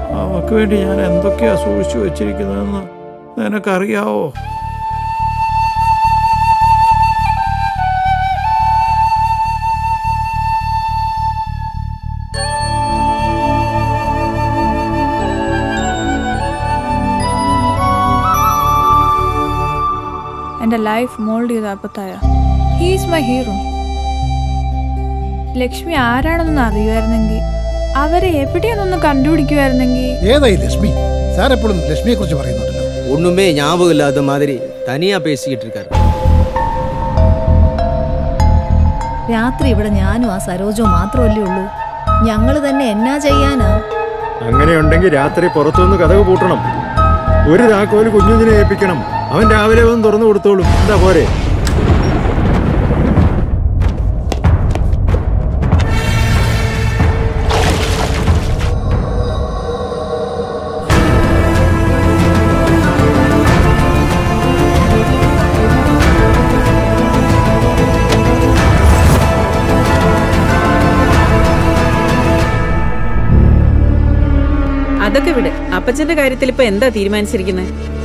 അവക്ക് വേണ്ടി ഞാൻ എന്തൊക്കെയാ സൂക്ഷിച്ചു വെച്ചിരിക്കുന്നതെന്ന് നിനക്കറിയാവോ എൻ്റെ ലൈഫ് മോൾഡ് ചെയ്ത അപ്പത്തായ ഹീസ് മൈ ഹീറോ ലക്ഷ്മി ആരാണെന്ന് അറിയുമായിരുന്നെങ്കിൽ അവരെ എവിടെയെന്നൊന്ന് കണ്ടുപിടിക്കുമായിരുന്നെങ്കിൽ ഏതാ ഈ ലക്ഷ്മി സാർ എപ്പോഴും ലക്ഷ്മിയെ കുറിച്ച് പറയുന്നുണ്ടല്ലോ ஒண்ணுமே ஞாபகம் இல்லாத மாதிரி தனியா பேசிக்கிட்டு இருக்காரு രാത്രി ഇവിടെ ഞാനും ആ സരോജവും മാത്രമല്ലേ ഉള്ളൂ ഞങ്ങൾ തന്നെ എന്നാ ചെയ്യാനാ അങ്ങനെയുണ്ടെങ്കിൽ രാത്രി പുറത്തുനിന്ന് കഥക് പൂട്ടണം ഒരു താക്കോല് കുഞ്ഞുഞ്ഞിനെ ഏൽപ്പിക്കണം അവൻ രാവിലെ വന്ന് തുറന്നു കൊടുത്തോളും എന്താ പോരെ അതൊക്കെ വിട് അപ്പച്ചന്റെ കാര്യത്തിൽ ഇപ്പൊ എന്താ തീരുമാനിച്ചിരിക്കുന്നത്